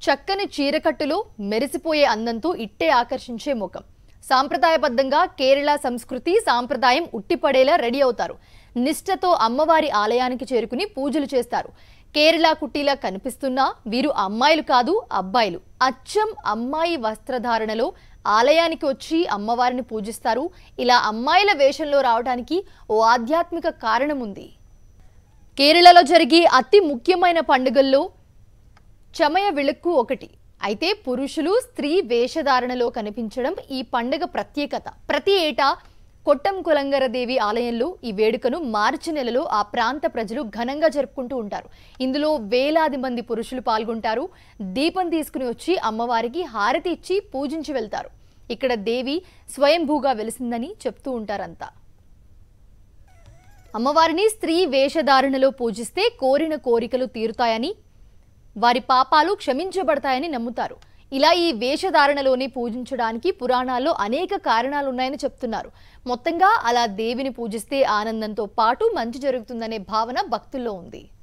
చక్కని చీరకట్టులో మెరిసిపోయే అందంతో ఇట్టే ఆకర్షించే ముఖం సాంప్రదాయబద్ధంగా కేరళ సంస్కృతి సాంప్రదాయం ఉట్టిపడేలా రెడీ అవుతారు నిష్ఠతో అమ్మవారి ఆలయానికి చేరుకుని పూజలు చేస్తారు కేరళ కుట్టిలా కనిపిస్తున్నా వీరు అమ్మాయిలు కాదు అబ్బాయిలు అచ్చం అమ్మాయి వస్త్రధారణలో ఆలయానికి వచ్చి అమ్మవారిని పూజిస్తారు ఇలా అమ్మాయిల వేషంలో రావడానికి ఓ ఆధ్యాత్మిక కారణం ఉంది కేరళలో జరిగే అతి ముఖ్యమైన పండుగల్లో చమయ విళక్కు ఒకటి అయితే పురుషులు స్త్రీ వేషధారణలో కనిపించడం ఈ పండుగ ప్రత్యేకత ప్రతి ఏటా కొట్టం కులంగరదేవి ఆలయంలో ఈ వేడుకను మార్చి నెలలో ఆ ప్రాంత ప్రజలు ఘనంగా జరుపుకుంటూ ఉంటారు ఇందులో వేలాది మంది పురుషులు పాల్గొంటారు దీపం తీసుకుని వచ్చి అమ్మవారికి హారతి ఇచ్చి పూజించి వెళ్తారు ఇక్కడ దేవి స్వయంభూగా వెలిసిందని చెప్తూ ఉంటారంతా అమ్మవారిని స్త్రీ వేషధారణలో పూజిస్తే కోరిన కోరికలు తీరుతాయని వారి పాపాలు క్షమించబడతాయని నమ్ముతారు ఇలా ఈ వేషధారణలోనే పూజించడానికి పురాణాల్లో అనేక కారణాలున్నాయని చెప్తున్నారు మొత్తంగా అలా దేవిని పూజిస్తే ఆనందంతో పాటు మంచి జరుగుతుందనే భావన భక్తుల్లో ఉంది